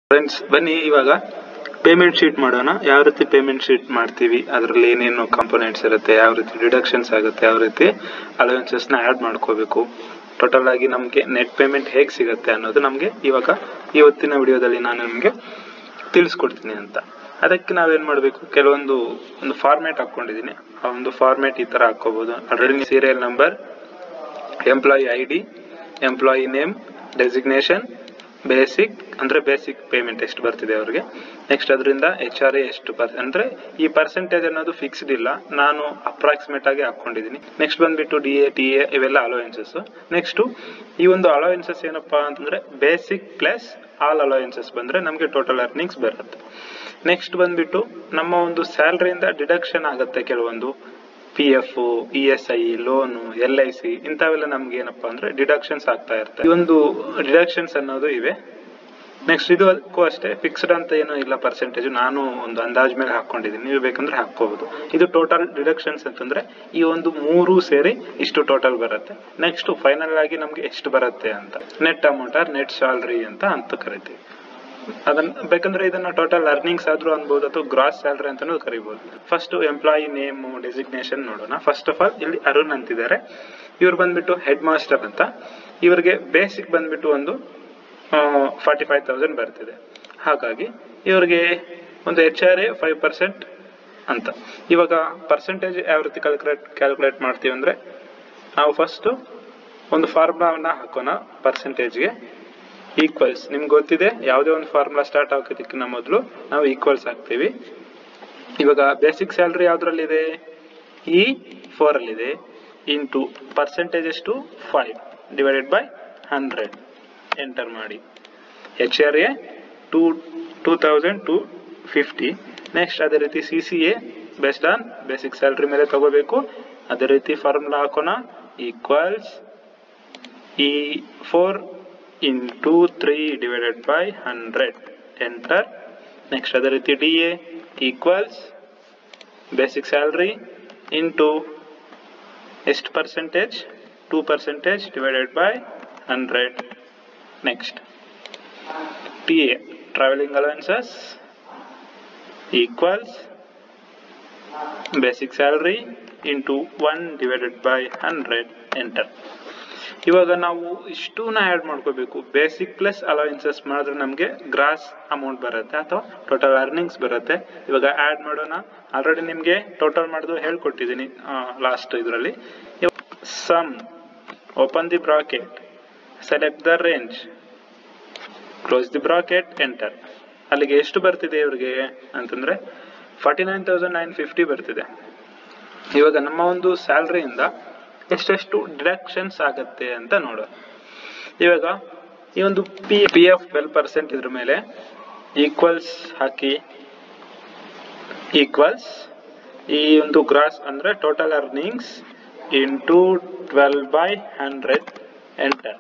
friends ಬನ್ನಿ ಇವಾಗ payment sheet ಮಾಡೋಣ ಯಾವ ರೀತಿ ಪೇಮೆಂಟ್ ಶೀಟ್ ಮಾಡ್ತೀವಿ ಅದರಲ್ಲಿ ಏನೇನು ಕಾಂಪೊನೆಂಟ್ಸ್ ಇರುತ್ತೆ ಯಾವ ರೀತಿ ಡಿಡಕ್ಷನ್ಸ್ ಆಗುತ್ತೆ ಯಾವ ರೀತಿ ಅಲವೆನ್ಸಸ್ನ ಆ್ಯಡ್ ಮಾಡ್ಕೋಬೇಕು ಟೋಟಲ್ ಆಗಿ ನಮಗೆ ನೆಟ್ ಪೇಮೆಂಟ್ ಹೇಗೆ ಸಿಗುತ್ತೆ ಅನ್ನೋದು ನಮಗೆ ಇವಾಗ ಇವತ್ತಿನ ವಿಡಿಯೋದಲ್ಲಿ ನಾನು ನಿಮಗೆ ತಿಳಿಸ್ಕೊಡ್ತೀನಿ ಅಂತ ಅದಕ್ಕೆ ನಾವೇನು ಮಾಡಬೇಕು ಕೆಲವೊಂದು ಒಂದು ಫಾರ್ಮ್ಯಾಟ್ ಹಾಕ್ಕೊಂಡಿದ್ದೀನಿ ಆ ಒಂದು ಫಾರ್ಮ್ಯಾಟ್ ಈ ಥರ ಹಾಕ್ಕೋಬೋದು already serial number employee I D employee name designation basic ಅಂದ್ರೆ ಬೇಸಿಕ್ ಪೇಮೆಂಟ್ ಎಷ್ಟು ಬರ್ತಿದೆ ಅವ್ರಿಗೆ ನೆಕ್ಸ್ಟ್ ಅದರಿಂದ ಎಚ್ ಆರ್ ಎ ಎಷ್ಟು ಪರ್ ಅಂದ್ರೆ ಈ ಪರ್ಸೆಂಟೇಜ್ ಅನ್ನೋದು ಫಿಕ್ಸ್ಡ್ ಇಲ್ಲ ನಾನು ಅಪ್ರಾಕ್ಸಿಮೇಟ್ ಆಗಿ ಹಾಕೊಂಡಿದ್ದೀನಿ ನೆಕ್ಸ್ಟ್ ಬಂದ್ಬಿಟ್ಟು ಡಿ ಎ ಟಿ ಎ ಇವೆಲ್ಲ ಅಲೋವೆನ್ಸಸ್ ನೆಕ್ಸ್ಟ್ ಈ ಒಂದು ಅಲೋವೆನ್ಸಸ್ ಏನಪ್ಪಾ ಅಂತಂದ್ರೆ ಬೇಸಿಕ್ ಪ್ಲಸ್ ಆಲ್ ಅಲೋವೆನ್ಸಸ್ ಬಂದ್ರೆ ನಮಗೆ ಟೋಟಲ್ ಅರ್ನಿಂಗ್ಸ್ ಬರುತ್ತೆ ನೆಕ್ಸ್ಟ್ ಬಂದ್ಬಿಟ್ಟು ನಮ್ಮ ಒಂದು ಸ್ಯಾಲ್ರಿಯಿಂದ ಡಿಡಕ್ಷನ್ ಆಗುತ್ತೆ ಕೆಲವೊಂದು P F E S I loan L I C ಇಂಥವೆಲ್ಲ ನಮ್ಗೆ ಏನಪ್ಪಾ ಅಂದ್ರೆ ಡಿಡಕ್ಷನ್ಸ್ ಆಗ್ತಾ ಇರ್ತವೆ ಈ ಒಂದು ಡಿಡಕ್ಷನ್ಸ್ ಅನ್ನೋದು ಇವೆ ನೆಕ್ಸ್ಟ್ ಇದು ಅದಕ್ಕೂ ಅಷ್ಟೇ ಫಿಕ್ಸ್ಡ್ ಅಂತ ಏನೂ ಇಲ್ಲ ಪರ್ಸೆಂಟೇಜ್ ನಾನು ಒಂದು ಅಂದಾಜ್ ಮೇಲೆ ಹಾಕೊಂಡಿದ್ದೀನಿ ನೀವು ಬೇಕಂದ್ರೆ ಹಾಕೋಬಹುದು ಇದು ಟೋಟಲ್ ಡಿಡಕ್ಷನ್ಸ್ ಅಂತಂದ್ರೆ ಈ ಒಂದು ಮೂರು ಸೇರಿ ಇಷ್ಟು ಟೋಟಲ್ ಬರುತ್ತೆ ನೆಕ್ಸ್ಟ್ ಫೈನಲ್ ಆಗಿ ನಮ್ಗೆ ಎಷ್ಟು ಬರುತ್ತೆ ಅಂತ net amount or net salary ಅಂತ ಅಂತ ಕರಿತೀವಿ ಅದನ್ನ ಬೇಕಂದ್ರೆ ಇದನ್ನ ಟೋಟಲ್ ಅರ್ನಿಂಗ್ಸ್ ಆದ್ರೂ ಅನ್ಬೋದು ಅಥವಾ ಗ್ರಾಸ್ ಸ್ಯಾಲ್ರಿ ಅಂತಾನೂ ಕರಿಬಹುದು ಫಸ್ಟ್ ಎಂಪ್ಲಾಯಿ ನೇಮ್ ಡೆಸಿಗ್ನೇಷನ್ ನೋಡೋಣ ಫಸ್ಟ್ ಆಫ್ ಆಲ್ ಇಲ್ಲಿ ಅರುಣ್ ಅಂತಿದ್ದಾರೆ ಇವ್ರು ಬಂದ್ಬಿಟ್ಟು ಹೆಡ್ ಮಾಸ್ಟರ್ ಅಂತ ಇವರಿಗೆ ಬೇಸಿಕ್ ಬಂದ್ಬಿಟ್ಟು ಒಂದು ಫಾರ್ಟಿ ಫೈವ್ ತೌಸಂಡ್ ಬರ್ತಿದೆ ಹಾಗಾಗಿ ಇವರಿಗೆ ಒಂದು H R A five percent ಅಂತ ಇವಾಗ ಪರ್ಸೆಂಟೇಜ್ ಯಾವ ರೀತಿ ಕ್ಯಾಲ್ಕುಲೇಟ್ ಕ್ಯಾಲ್ಕುಲೇಟ್ ಮಾಡ್ತೀವಿ ಅಂದ್ರೆ ನಾವು ಫಸ್ಟ್ ಒಂದು ಫಾರ್ಮುಲಾವನ್ನ ಹಾಕೋಣ ಪರ್ಸೆಂಟೇಜ್ಗೆ ಈಕ್ವಲ್ಸ್ ನಿಮ್ಗೆ ಗೊತ್ತಿದೆ ಯಾವುದೇ ಒಂದು ಫಾರ್ಮುಲಾ ಸ್ಟಾರ್ಟ್ ಆಗೋದಕ್ಕಿಂತ ಮೊದಲು ನಾವು ಈಕ್ವಲ್ಸ್ ಹಾಕ್ತೀವಿ ಇವಾಗ ಬೇಸಿಕ್ ಸ್ಯಾಲ್ರಿ ಯಾವ್ದ್ರಲ್ಲಿದೆ ಇ ಫೋರ್ ಅಲ್ಲಿದೆ ಇಂಟು ಪರ್ಸೆಂಟೇಜ್ ಎಷ್ಟು five divided by hundred enter ಮಾಡಿ H R A two two thousand two fifty next ಅದೇ ರೀತಿ C C A based on basic salary ಮೇಲೆ ತಗೋಬೇಕು ಅದೇ ರೀತಿ ಫಾರ್ಮುಲಾ ಹಾಕೋಣ equals E four into three divided by hundred enter next ಅದೇ ರೀತಿ D A equals basic salary into ಎಷ್ಟು percentage two percentage divided by hundred next T A travelling allowances equals basic salary into one divided by hundred enter ಇವಾಗ ನಾವು ಇಷ್ಟೂನ add ಮಾಡ್ಕೋಬೇಕು basic plus allowances ಮಾಡಿದ್ರೆ ನಮಗೆ gross amount ಬರುತ್ತೆ ಅಥವಾ total earnings ಬರುತ್ತೆ ಇವಾಗ ಆ್ಯಡ್ ಮಾಡೋಣ ಆಲ್ರೆಡಿ ನಿಮಗೆ ಟೋಟಲ್ ಮಾಡೋದು ಹೇಳ್ಕೊಟ್ಟಿದ್ದೀನಿ ಲಾಸ್ಟ್ ಇದರಲ್ಲಿ sum open the bracket select the range close the bracket enter ಅಲ್ಲಿಗೆ ಎಷ್ಟು ಬರ್ತಿದೆ ಇವ್ರಿಗೆ ಅಂತಂದ್ರೆ forty nine thousand nine fifty ಬರ್ತಿದೆ ಇವಾಗ ನಮ್ಮ ಒಂದು ಸ್ಯಾಲ್ರಿಯಿಂದ ಎಷ್ಟೆಷ್ಟು ಡಿಡಕ್ಷನ್ಸ್ ಆಗತ್ತೆ ಅಂತ ನೋಡೋಣ ಇವಾಗ ಈ ಒಂದು P P F twelve percent ಇದ್ರ ಮೇಲೆ ಈಕ್ವಲ್ಸ್ ಹಾಕಿ ಈಕ್ವಲ್ಸ್ ಈ ಒಂದು ಗ್ರಾಸ್ ಅಂದ್ರೆ total earnings into twelve by hundred enter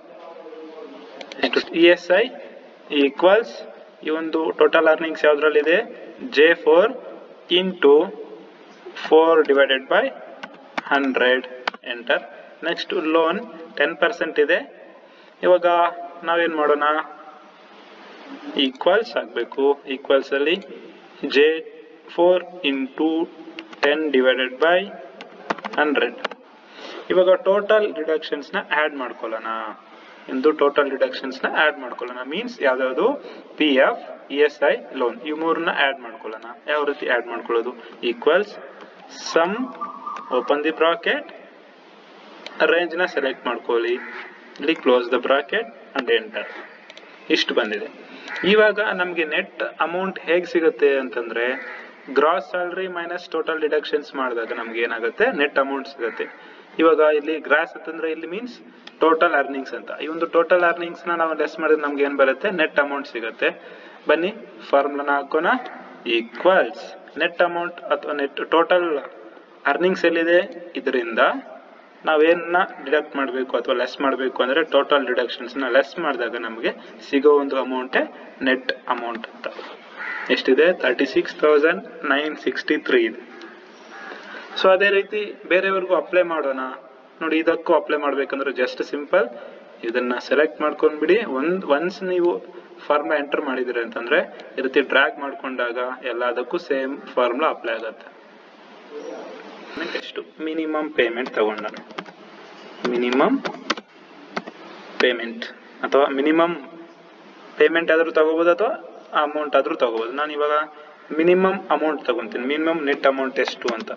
E S I equals ಈ ಒಂದು ಟೋಟಲ್ ಅರ್ನಿಂಗ್ಸ್ ಯಾವ್ದ್ರಲ್ಲಿದೆ J four into four divided by hundred enter next loan ten percent ಇದೆ ಇವಾಗ ನಾವೇನ್ ಮಾಡೋಣ ಈಕ್ವಲ್ಸ್ ಆಗಬೇಕು ಈಕ್ವಲ್ಸ್ ಅಲ್ಲಿ J four into ten divided by hundred ಇವಾಗ ಟೋಟಲ್ ಡಿಡಕ್ಷನ್ಸ್ ನ ಆಡ್ ಮಾಡ್ಕೊಳ್ಳೋಣ ಎಂದು ಟೋಟಲ್ ಡಿಡಕ್ಷನ್ಸ್ ನ ಆಡ್ ಮಾಡ್ಕೊಳ್ಳೋಣ ಮೀನ್ಸ್ ಯಾವ್ದಾವ್ದು P F E S I loan ಈ ಮೂರನ್ನ ಆಡ್ ಮಾಡ್ಕೊಳ್ಳೋಣ ಯಾವ ರೀತಿ ಆಡ್ ಮಾಡ್ಕೊಳ್ಳೋದು equals sum open the bracket range ನ ಸೆಲೆಕ್ಟ್ ಮಾಡ್ಕೊಳ್ಳಿ ಇಲ್ಲಿ close the bracket and enter ಇಷ್ಟು ಬಂದಿದೆ ಇವಾಗ ನಮ್ಗೆ ನೆಟ್ ಅಮೌಂಟ್ ಹೇಗ್ ಸಿಗುತ್ತೆ ಅಂತಂದ್ರೆ gross salary minus total deductions ಮಾಡಿದಾಗ ನಮ್ಗೆ ಏನಾಗುತ್ತೆ ನೆಟ್ ಅಮೌಂಟ್ ಸಿಗುತ್ತೆ ಇವಾಗ ಇಲ್ಲಿ ಗ್ರಾಸ್ ಅಂತಂದ್ರೆ ಇಲ್ಲಿ ಮೀನ್ಸ್ ಟೋಟಲ್ ಅರ್ನಿಂಗ್ಸ್ ಅಂತ ಈ ಒಂದು ಟೋಟಲ್ ಅರ್ನಿಂಗ್ಸ್ ನ ನಾವು ಲೆಸ್ ಮಾಡಿದ್ರೆ ನಮ್ಗೆ ಏನ್ ಬರುತ್ತೆ ನೆಟ್ ಅಮೌಂಟ್ ಸಿಗುತ್ತೆ ಬನ್ನಿ ಫಾರ್ಮುಲಾನ ಹಾಕೋಣ ಈಕ್ವಲ್ಸ್ ನೆಟ್ ಅಮೌಂಟ್ ಅಥವಾ ನೆಟ್ ಟೋಟಲ್ ಅರ್ನಿಂಗ್ಸ್ ಎಲ್ಲಿದೆ ಇದರಿಂದ ನಾವೇನ ಡಿಡಕ್ಟ್ ಮಾಡಬೇಕು ಅಥವಾ ಲೆಸ್ ಮಾಡಬೇಕು ಅಂದ್ರೆ ಟೋಟಲ್ ಡಿಡಕ್ಷನ್ಸ್ ನ ಲೆಸ್ ಮಾಡಿದಾಗ ನಮಗೆ ಸಿಗೋ ಒಂದು ಅಮೌಂಟೇ ನೆಟ್ ಅಮೌಂಟ್ ಅಂತ ಎಷ್ಟಿದೆ thirty six thousand nine sixty three ಇದೆ ಸೊ ಅದೇ ರೀತಿ ಬೇರೆಯವ್ರಿಗೂ ಅಪ್ಲೈ ಮಾಡೋಣ ನೋಡಿ ಇದಕ್ಕೂ ಅಪ್ಲೈ ಮಾಡ್ಬೇಕಂದ್ರೆ ಜಸ್ಟ್ ಸಿಂಪಲ್ ಇದನ್ನ ಸೆಲೆಕ್ಟ್ ಮಾಡ್ಕೊಂಡ್ಬಿಡಿ ಒಂದ್ ಒನ್ಸ್ ನೀವು ಫಾರ್ಮುಲಾ ಎಂಟರ್ ಮಾಡಿದಿರಿ ಅಂತಂದ್ರೆ ಈ ರೀತಿ ಡ್ರ್ಯಾಗ್ ಮಾಡ್ಕೊಂಡಾಗ ಎಲ್ಲದಕ್ಕೂ ಸೇಮ್ ಫಾರ್ಮುಲಾ ಅಪ್ಲೈ ಆಗುತ್ತೆ ನೆಕ್ಸ್ಟ್ ಮಿನಿಮಮ್ ಪೇಮೆಂಟ್ ತಗೊಂಡ ಮಿನಿಮಮ್ ಪೇಮೆಂಟ್ ಅಥವಾ ಮಿನಿಮಮ್ ಪೇಮೆಂಟ್ ಆದರೂ ತಗೋಬೋದು ಅಥವಾ ಅಮೌಂಟ್ ಆದರೂ ತಗೋಬೋದು ನಾನು ಇವಾಗ ಮಿನಿಮಮ್ ಅಮೌಂಟ್ ತಗೊಂತೀನಿ ಮಿನಿಮಮ್ ನೆಟ್ ಅಮೌಂಟ್ ಎಷ್ಟು ಅಂತ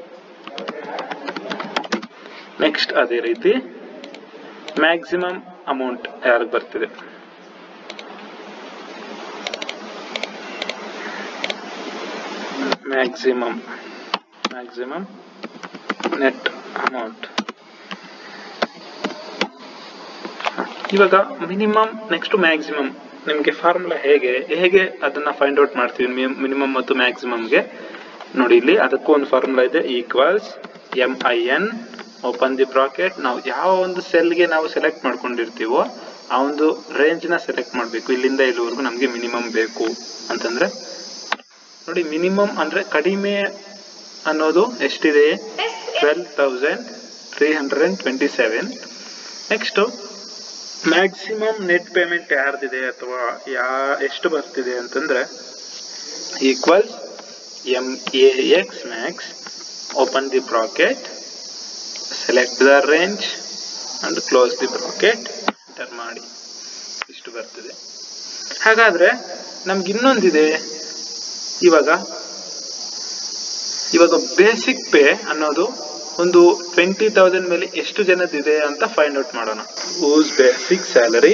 ನೆಕ್ಸ್ಟ್ ಅದೇ ರೀತಿ ಮ್ಯಾಕ್ಸಿಮಮ್ ಅಮೌಂಟ್ ಯಾರಿಗೆ ಬರ್ತಿದೆ ಮ್ಯಾಕ್ಸಿಮಮ್ ಮ್ಯಾಕ್ಸಿಮಮ್ ನೆಟ್ ಅಮೌಂಟ್ ಇವಾಗ ಮಿನಿಮಮ್ ನೆಕ್ಸ್ಟ್ ಮ್ಯಾಕ್ಸಿಮಮ್ ನಿಮಗೆ ಫಾರ್ಮುಲಾ ಹೇಗೆ ಹೇಗೆ ಅದನ್ನ ಫೈಂಡ್ ಔಟ್ ಮಾಡ್ತೀವಿ ಮಿನಿಮಮ್ ಮತ್ತು ಮ್ಯಾಕ್ಸಿಮಮ್ಗೆ ನೋಡಿ ಇಲ್ಲಿ ಅದಕ್ಕೂ ಒಂದು ಫಾರ್ಮುಲಾ ಇದೆ equals M I N open the bracket ನಾವು ಯಾವ ಒಂದು ಸೆಲ್ಗೆ ನಾವು ಸೆಲೆಕ್ಟ್ ಮಾಡ್ಕೊಂಡಿರ್ತೀವೋ ಆ ಒಂದು ರೇಂಜ್ನ ಸೆಲೆಕ್ಟ್ ಮಾಡಬೇಕು ಇಲ್ಲಿಂದ ಇಲ್ಲಿವರೆಗೂ ನಮಗೆ ಮಿನಿಮಮ್ ಬೇಕು ಅಂತಂದ್ರೆ ನೋಡಿ ಮಿನಿಮಮ್ ಅಂದ್ರೆ ಕಡಿಮೆ ಅನ್ನೋದು ಎಷ್ಟಿದೆ twelve thousand three hundred and twenty seven next maximum net payment ಯಾರ್ದಿದೆ ಅಥವಾ ಯಾ ಎಷ್ಟು ಬರ್ತಿದೆ ಅಂತಂದ್ರೆ equals M A X max open the bracket select the range and close the bracket enter ಮಾಡಿ ಇಷ್ಟು ಬರ್ತಿದೆ ಹಾಗಾದ್ರೆ ನಮ್ಗೆ ಇನ್ನೊಂದಿದೆ ಇವಾಗ ಇವಾಗ ಬೇಸಿಕ್ ಪೇ ಅನ್ನೋದು ಒಂದು ಟ್ವೆಂಟಿ ತೌಸಂಡ್ ಮೇಲೆ ಎಷ್ಟು ಜನದಿದೆ ಅಂತ ಫೈಂಡ್ ಔಟ್ ಮಾಡೋಣ whose basic salary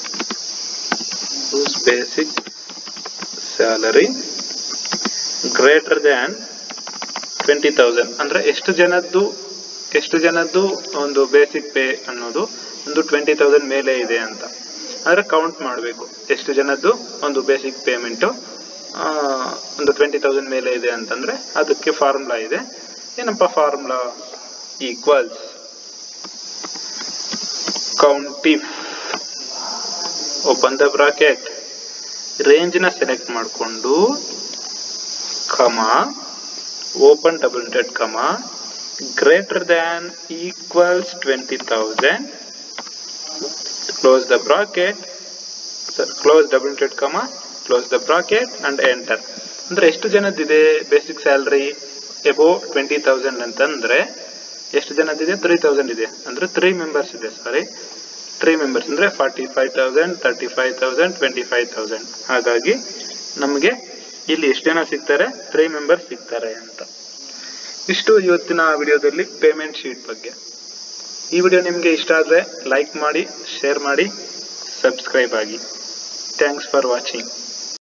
whose basic salary greater than twenty thousand ಅಂದ್ರೆ ಎಷ್ಟು ಜನದ್ದು ಎಷ್ಟು ಜನದ್ದು ಒಂದು ಬೇಸಿಕ್ ಪೇ ಅನ್ನೋದು ಒಂದು ಟ್ವೆಂಟಿ ತೌಸಂಡ್ ಮೇಲೆ ಇದೆ ಅಂತ ಅಂದ್ರೆ ಕೌಂಟ್ ಮಾಡಬೇಕು ಎಷ್ಟು ಜನದ್ದು ಒಂದು ಬೇಸಿಕ್ ಪೇಮೆಂಟು ಒಂದು ಟ್ವೆಂಟಿ ತೌಸಂಡ್ ಮೇಲೆ ಇದೆ ಅಂತಂದ್ರೆ ಅದಕ್ಕೆ ಫಾರ್ಮುಲಾ ಇದೆ ಏನಪ್ಪ formula equals count if open the bracket ರೇಂಜ್ನ ಸೆಲೆಕ್ಟ್ ಮಾಡಿಕೊಂಡು comma open double dead comma greater than equals twenty thousand close the bracket close double dead comma close the bracket and enter ಅಂದ್ರೆ ಎಷ್ಟು ಜನದಿದೆ basic salary above twenty thousand ಅಂತಂದ್ರೆ ಎಷ್ಟು ಜನದಿದೆ three thousand ಇದೆ ಅಂದ್ರೆ three members ಇದೆ sorry three members ಅಂದ್ರೆ forty five thousand thirty five thousand twenty five thousand ಹಾಗಾಗಿ ನಮಗೆ ಇಲ್ಲಿ ಎಷ್ಟು ಜನ ಸಿಗ್ತಾರೆ ತ್ರೀ ಮೆಂಬರ್ಸ್ ಸಿಗ್ತಾರೆ ಅಂತ ಇಷ್ಟು ಇವತ್ತಿನ ವಿಡಿಯೋದಲ್ಲಿ ಪೇಮೆಂಟ್ ಶೀಟ್ ಬಗ್ಗೆ ಈ ವಿಡಿಯೋ ನಿಮಗೆ ಇಷ್ಟ ಆದರೆ ಲೈಕ್ ಮಾಡಿ ಶೇರ್ ಮಾಡಿ ಸಬ್ಸ್ಕ್ರೈಬ್ ಆಗಿ ಥ್ಯಾಂಕ್ಸ್ ಫಾರ್ ವಾಚಿಂಗ್